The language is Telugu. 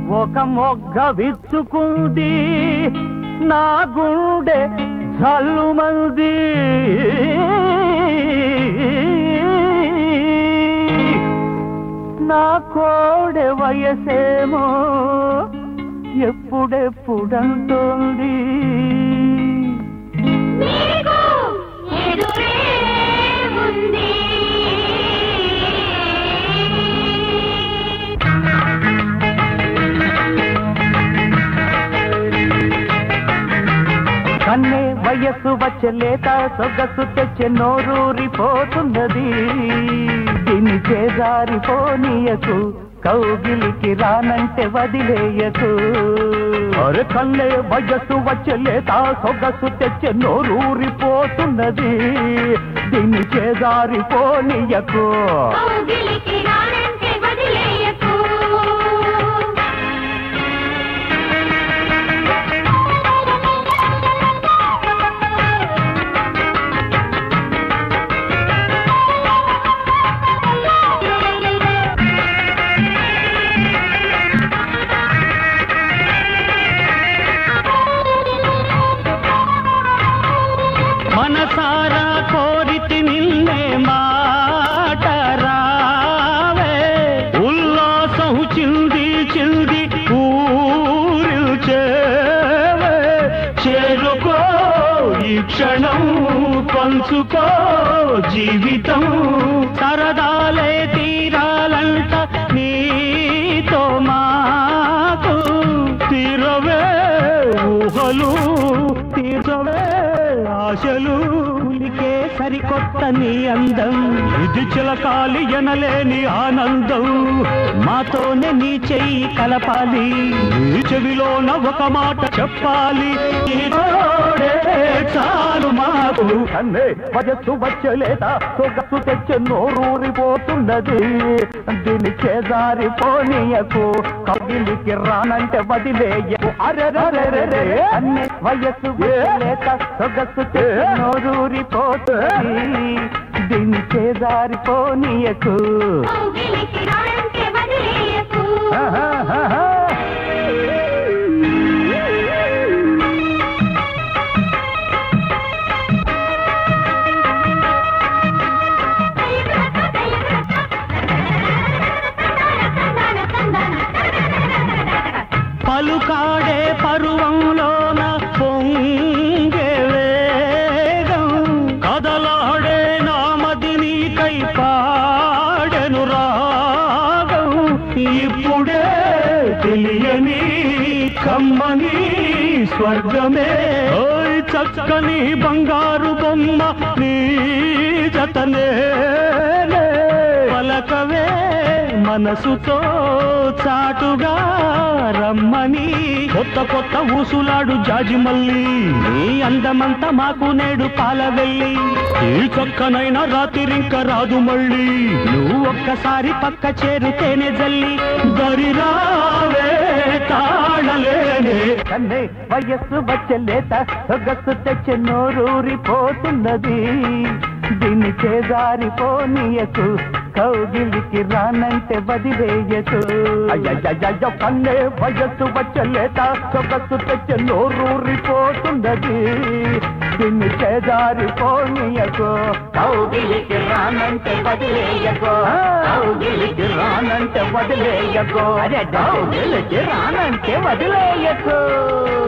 ఒక మొగ్గ విచ్చుకుంది నా గుండె జల్లుమంది నా కోడె వయసేమో ఎప్పుడెప్పుడంటోంది నీకు ఎదురే ఉంది కన్నే వయస్సు వచ్చలేత సొగసు తెచ్చే నోరూరిపోతున్నది దీన్ని చేజారిపోనీయకు కౌగిలికి రానంటే వదిలేయకు అరే కన్నే వయస్సు వచ్చలేత సొగసు తెచ్చే నోరూరిపోతున్నది దీన్ని చేజారిపోనీయకు కౌగిలికి రానంటే వదిలేయకు మనసారా కోరితి నిన్నే మాట రావే ఉల్లాసం చింది చింది ఊరిల్చేవే చేరుకో ఈ క్షణం పంచుకో జీవితం సరదాలే తీరాలంట నీతో మాకు తీరవే ఊహలు తీర్చవే ఆశలు ఉలికే సరికొత్త నీ అందం ఇది చిలకాలి ఎనలేని ఆనందం మాతోనే నీ చెయ్యి కలపాలి నీ చెవిలోన ఒక మాట చెప్పాలి ఈ తోడే చాలు మాకు కన్నే వయస్సు వచ్చలేదా సొగసు తెచ్చే నోరూరిపోతున్నది దీని చేజారిపోనీయకు కగిలికి రానంటే వదిలేయకు అరెరెరెరెరె అన్ని వయస్సు లేక సొగసు తెచ్చే నోరూరిపోతుంది దీని చేజారిపోనీయకు కౌగిలికి రానంటే వదిలేయకు ఆహాహాహా. పలుకాడే పరువంలోన పొంగే వేగం కదలాడే నామది నీకై పాడెను రాగం ఇప్పుడే తెలియని కమ్మని స్వర్గమే ఓయ్ చక్కని బంగారు బొమ్మ నీ జతనే పలకవే మనసుతో చాటుగా రమ్మని కొత్త కొత్త ఊసులాడు జాజి మల్లి నీ అందమంతా మాకు నేడు పాలవెల్లి ఈ చక్కనైన రాత్రింక రాదు మళ్ళీ నువ్వు ఒక్కసారి పక్క చేరుతేనే జల్లి దరిరావే తాళలేనే కన్నే వయస్సు వచ్చలేత సొగసు తెచ్చే నోరూరిపోతున్నది దీన్ని చేజారిపోనీయకు కౌగిలికి రానంటే వదిలేయకు అయ్యయ్యో కన్నే వయస్సు వచ్చలేత సొగసు తెచ్చే నోరూరిపోతున్నది దీన్ని చేజారిపోనీయకు కౌగిలికి రానంటే వదిలేయకు కౌగిలికి రానంటే వదిలేయకు కౌగిలికి రానంటే వదిలేయకు